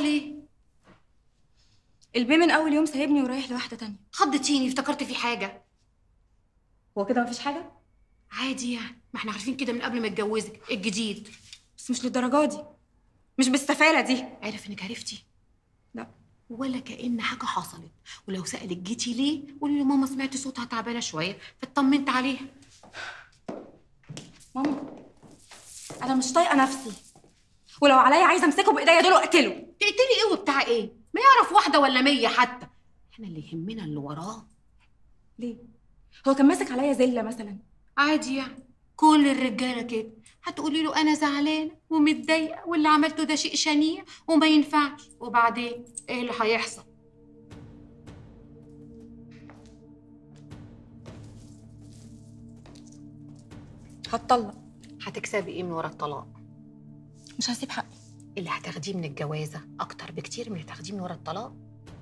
حصل ايه البي من اول يوم سايبني ورايح لواحده تانية خضتيني افتكرت في حاجه هو كده مفيش حاجه عادي يعني ما احنا عارفين كده من قبل ما اتجوزك الجديد بس مش للدرجه دي مش بالسفاله دي عارف انك عرفتي لا ولا كأن حاجة حصلت ولو سألك جيتي ليه قولي له ماما سمعت صوتها تعبانة شوية فاطمنت عليها ماما انا مش طايقه نفسي ولو عليا عايزه امسكه بايديا دول واقتله تقتلي ايه وبتاع ايه ما يعرف واحدة ولا مية حتى احنا اللي يهمنا اللي وراه ليه هو كان ماسك عليا زله مثلا عادي يعني كل الرجالة كده هتقولي له أنا زعلانة ومتضايقة واللي عملته ده شيء شنيع وما ينفعش وبعدين إيه اللي هيحصل؟ هتطلق هتكسبي إيه من ورا الطلاق؟ مش هسيب حقي اللي هتاخديه من الجوازة أكتر بكتير من اللي هتاخديه من ورا الطلاق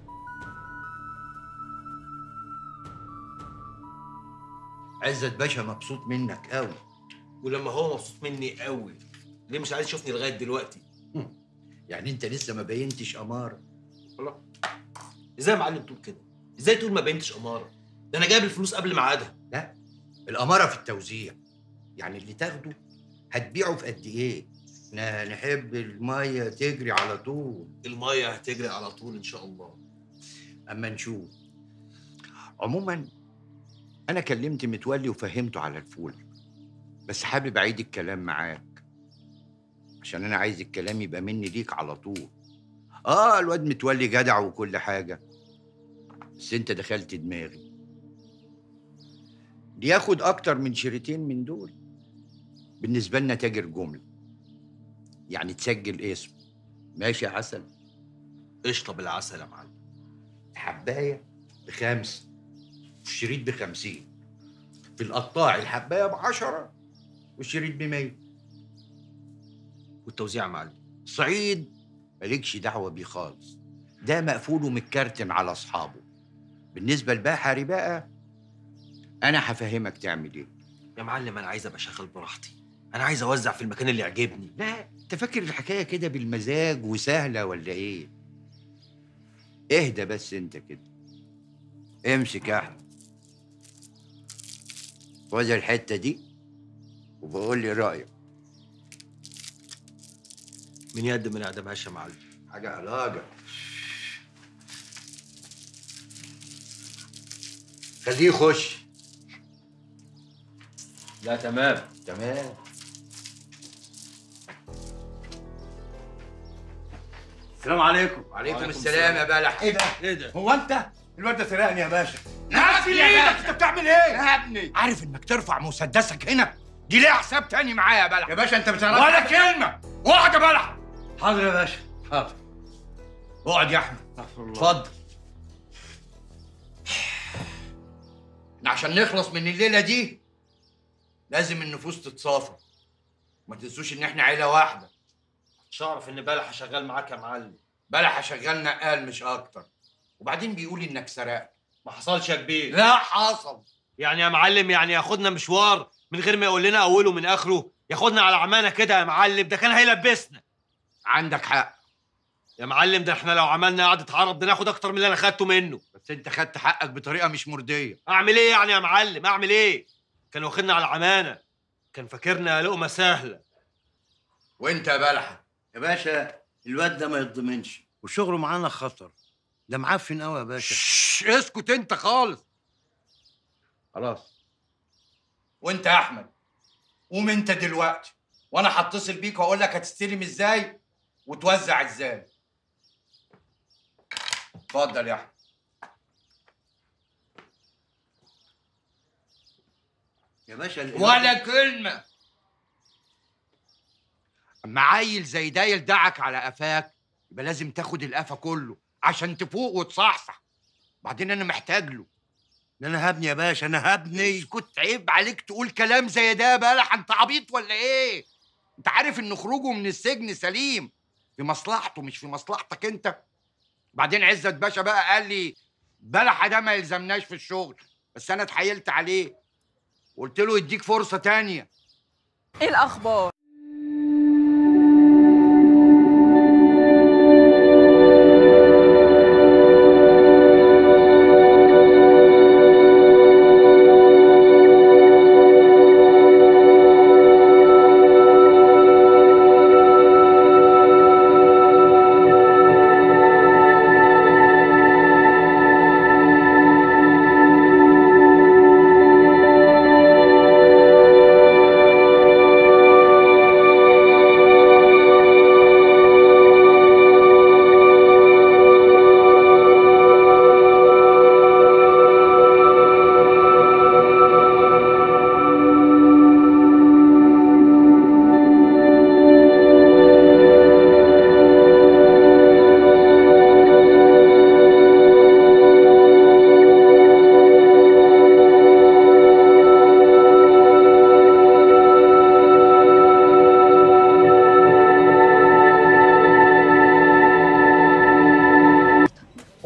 عزت باشا مبسوط منك قوي ولما هو مبسوط مني قوي ليه مش عايز يشوفني لغايه دلوقتي يعني انت لسه ما بينتش اماره والله ازاي يا معلم تقول كده ازاي تقول ما بينتش اماره ده انا جايب الفلوس قبل ميعادها لا الاماره في التوزيع يعني اللي تاخده هتبيعه في قد ايه احنا نحب الميه تجري على طول الميه هتجري على طول ان شاء الله اما نشوف عموما انا كلمت متولي وفهمته على الفول بس حابب اعيد الكلام معاك عشان انا عايز الكلام يبقى مني ليك على طول اه الواد متولي جدع وكل حاجه بس انت دخلت دماغي ياخد اكتر من شريطين من دول بالنسبه لنا تاجر جمله يعني تسجل اسم ماشي يا عسل قشطه بالعسل يا معلم حبايه بخمسه والشريط بخمسين في القطاع الحبايه بعشرة والشريط بمية والتوزيع يا معلم صعيد مالكش دعوه بيه خالص ده مقفول ومتكرتن على اصحابه بالنسبه لبحري بقى انا هفهمك تعمل ايه يا معلم انا عايز ابقى شغال براحتي انا عايز اوزع في المكان اللي يعجبني لا انت فاكر الحكايه كده بالمزاج وسهله ولا ايه اهدى بس انت كده امسك يا احمد خد الحته دي وبقول لي رايك من يد ما نعدمهاش يا معلم حاجه علاجه خليه يخش لا تمام تمام السلام عليكم وعليكم وعليكم السلام يا بلح ايه ده؟ ايه ده هو انت؟ الواد ده سرقني يا باشا نفسي يا ايدك انت بتعمل ايه؟ يا ابني عارف انك ترفع مسدسك هنا دي ليها حساب تاني معايا يا بلح يا باشا انت بتعرف ولا كلمه اقعد يا بلح حاضر يا باشا حاضر اقعد يا احمد استغفر الله اتفضل إحنا عشان نخلص من الليله دي لازم النفوس تتصافى ما تنسوش ان احنا عيله واحده مش هعرف ان بلح شغال معاك يا معلم بلح شغال نقال مش اكتر وبعدين بيقول انك سرقت ما حصلش يا كبير لا حصل يعني يا معلم يعني ياخدنا مشوار من غير ما يقول لنا اوله من اخره ياخدنا على عمانه كده يا معلم ده كان هيلبسنا عندك حق يا معلم ده احنا لو عملنا قعده عرب ده ناخد اكتر من اللي انا خدته منه بس انت خدت حقك بطريقه مش مرضيه اعمل ايه يعني يا معلم اعمل ايه كان واخدنا على عمانه كان فاكرنا لقمه سهله وانت يا بلحه يا باشا الواد ده ما يتضمنش وشغله معانا خطر ده معفن قوي يا باشا شش اسكت انت خالص خلاص وانت يا احمد قوم انت دلوقتي وانا هتصل بيك واقول لك هتستلم ازاي وتوزع ازاي اتفضل يا احمد يا باشا ال- ولا كلمه اما عيل زي ده يلدعك على قفاك يبقى لازم تاخد القفا كله عشان تفوق وتصحصح بعدين انا محتاج له ده انا هبني يا باشا انا هبني كنت عيب عليك تقول كلام زي ده يا بلح انت عبيط ولا ايه انت عارف ان خروجه من السجن سليم في مصلحته مش في مصلحتك انت بعدين عزت باشا بقى قال لي بلح ده ما يلزمناش في الشغل بس انا اتحايلت عليه قلت له يديك فرصه تانية ايه الاخبار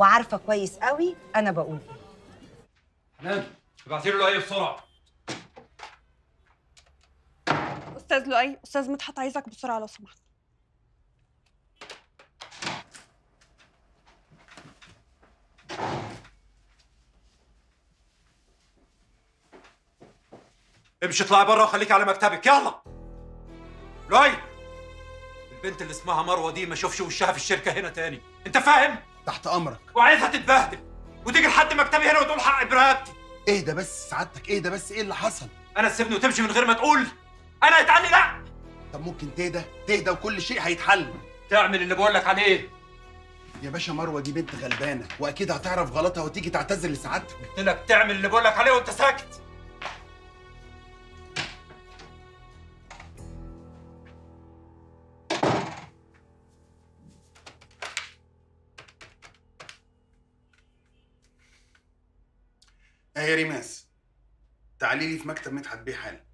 وعارفه كويس قوي انا بقول ايه حنان ابعتي له اي بسرعه استاذ لؤي استاذ مدحت عايزك بسرعه لو سمحت امشي اطلعي بره وخليكي على مكتبك يلا لؤي البنت اللي اسمها مروه دي ما اشوفش وشها في الشركه هنا تاني انت فاهم تحت امرك وعايزها تتبهدل وتيجي لحد مكتبي هنا وتقول حق برقبتي اهدى بس سعادتك اهدى بس ايه اللي حصل انا تسيبني وتمشي من غير ما تقول انا يتعني لا طب ممكن تهدى تهدى وكل شيء هيتحل تعمل اللي بقول لك عليه يا باشا مروه دي بنت غلبانه واكيد هتعرف غلطها وتيجي تعتذر لسعادتك قلت لك تعمل اللي بقول لك عليه وانت ساكت اه يا ريماس تعالي لي في مكتب مدحت بيه حالا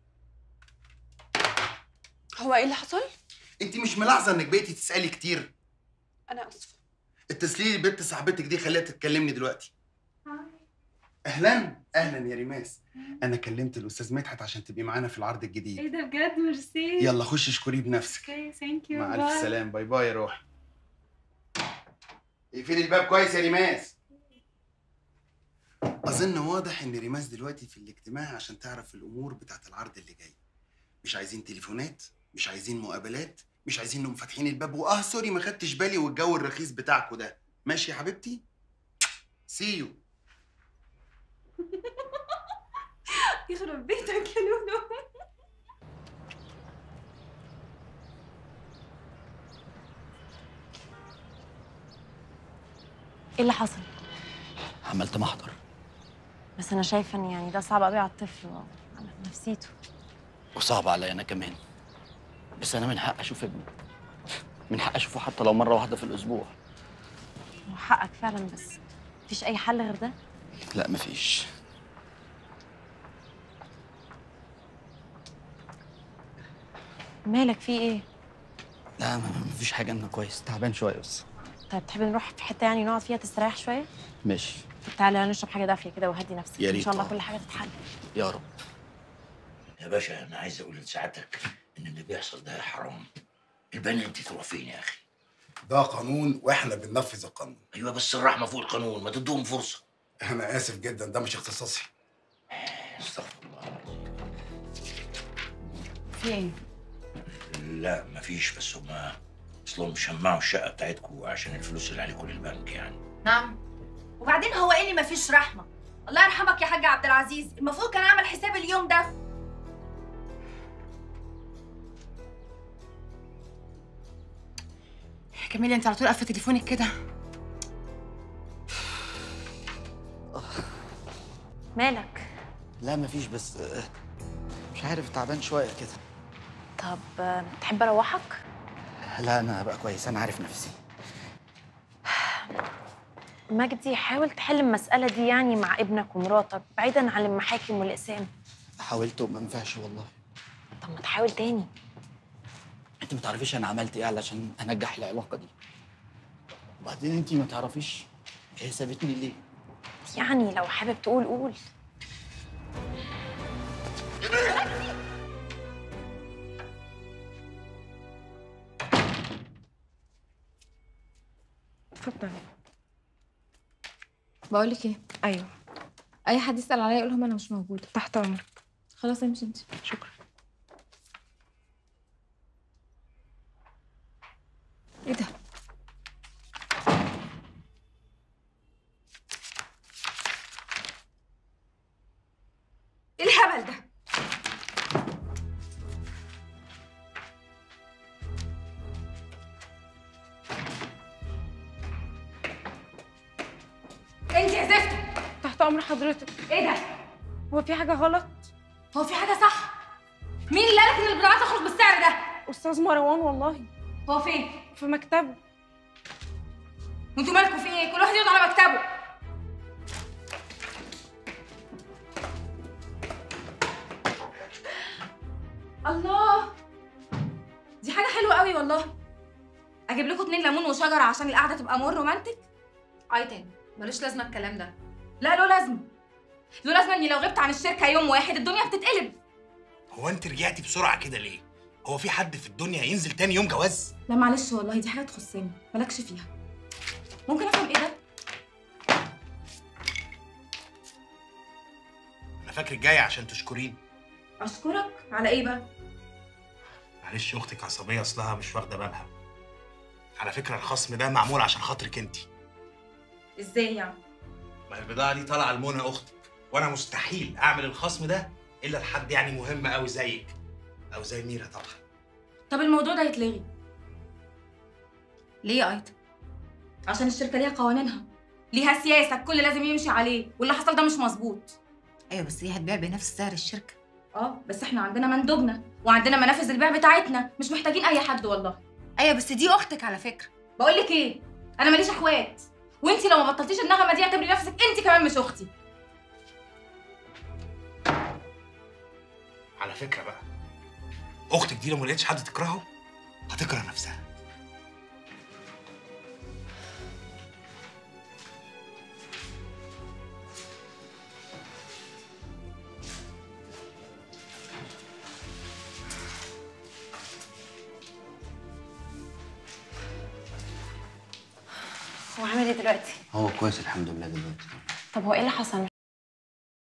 هو ايه اللي حصل انت مش ملاحظه انك بقيتي تسالي كتير انا اسفه اتصلي لي بنت صاحبتك دي خليها تتكلمني دلوقتي اهلا اهلا يا ريماس انا كلمت الاستاذ مدحت عشان تبقي معانا في العرض الجديد ده بجد ميرسي يلا خشي اشكريه بنفسك اوكي ثانك مع الف سلامه باي باي يا روحي اقفلي الباب كويس يا ريماس اظن واضح ان ريماس دلوقتي في الاجتماع عشان تعرف الامور بتاعت العرض اللي جاي مش عايزين تليفونات مش عايزين مقابلات مش عايزين انهم فاتحين الباب واه سوري ما خدتش بالي والجو الرخيص بتاعكوا ده ماشي يا حبيبتي سي يو يخرب بيتك يا لولو ايه اللي حصل؟ عملت محضر بس انا شايفه ان يعني ده صعب قوي على الطفل وعلى نفسيته وصعب عليا انا كمان بس انا من حق اشوف ابني من حق اشوفه حتى لو مره واحده في الاسبوع هو حقك فعلا بس مفيش اي حل غير ده لا مفيش مالك في ايه لا ما- مفيش حاجه انا كويس تعبان شويه بس طيب تحب نروح في حته يعني نقعد فيها تستريح شويه ماشي طب تعالى نشرب حاجه دافيه كده وهدي نفسك يا ان ريت شاء الله طبعا. كل حاجه تتحل يا رب يا باشا انا عايز اقول لسعادتك ان اللي بيحصل ده حرام البني انت تروح فين يا اخي ده قانون واحنا بننفذ القانون ايوه بس الرحمه فوق القانون ما تدوهم فرصه انا اسف جدا ده مش اختصاصي استغفر الله العظيم في ايه لا مفيش بس هما اصلهم شمعوا الشقه بتاعتكم عشان الفلوس اللي عليكم للبنك يعني نعم وبعدين هو ايه اللي مفيش رحمه الله يرحمك يا حاج عبد العزيز المفروض كان اعمل حساب اليوم ده كميليا انت على طول قافله تليفونك كده مالك لا مفيش بس آه، مش عارف تعبان شويه كده طب آه، تحب اروحك لا انا بقى كويس انا عارف نفسي مجدي حاول تحل المساله دي يعني مع ابنك ومراتك بعيدا عن المحاكم والاقسام حاولت وما ينفعش والله طب ما تحاول تاني انت ما تعرفيش انا عملت ايه علشان انجح العلاقه دي وبعدين انت ما تعرفيش هي سابتني ليه يعني لو حابب تقول قول اتفضل بقول لك ايه ايوه اي حد يسال عليا يقول لهم انا مش موجوده تحت امرك خلاص امشي انت شكرا ايه ده ايه الهبل ده انت يا زفت تحت امر حضرتك ايه ده هو في حاجه غلط هو في حاجه صح مين اللي قالك ان البضاعه تخرج بالسعر ده استاذ مروان والله هو فين في مكتبه وانتوا مالكوا في ايه كل واحد يقعد على مكتبه الله دي حاجه حلوه قوي والله اجيب لكم اتنين ليمون وشجره عشان القعده تبقى مور رومانتك اي تاني ملوش لازمه الكلام ده لا له لازمه له لازمه اني لو غبت عن الشركه يوم واحد الدنيا بتتقلب هو انت رجعتي بسرعه كده ليه هو في حد في الدنيا ينزل تاني يوم جواز لا معلش والله دي حاجه تخصني مالكش فيها ممكن افهم ايه ده انا فاكرك جايه عشان تشكريني اشكرك على ايه بقى معلش اختك عصبيه اصلها مش واخده بالها على فكره الخصم ده معمول عشان خاطرك انت ازاي يعني ما البضاعه دي طالعه لمنى اختك وانا مستحيل اعمل الخصم ده الا لحد يعني مهم قوي زيك او زي ميرا طبعا طب الموضوع ده يتلغي ليه يا ايتا عشان الشركه ليها قوانينها ليها سياسه الكل لازم يمشي عليه واللي حصل ده مش مظبوط ايوه بس دي هتبيع بنفس سعر الشركه اه بس احنا عندنا مندوبنا وعندنا منافذ البيع بتاعتنا مش محتاجين اي حد والله ايوه بس دي اختك على فكره بقول لك ايه انا ماليش اخوات وانت لو ما بطلتيش النغمه دي اعتبري نفسك انت كمان مش اختي على فكره بقى اختك دي لو ما لقيتش حد تكرهه هتكره نفسها هو عامل ايه دلوقتي هو كويس الحمد لله دلوقتي طب هو ايه اللي حصل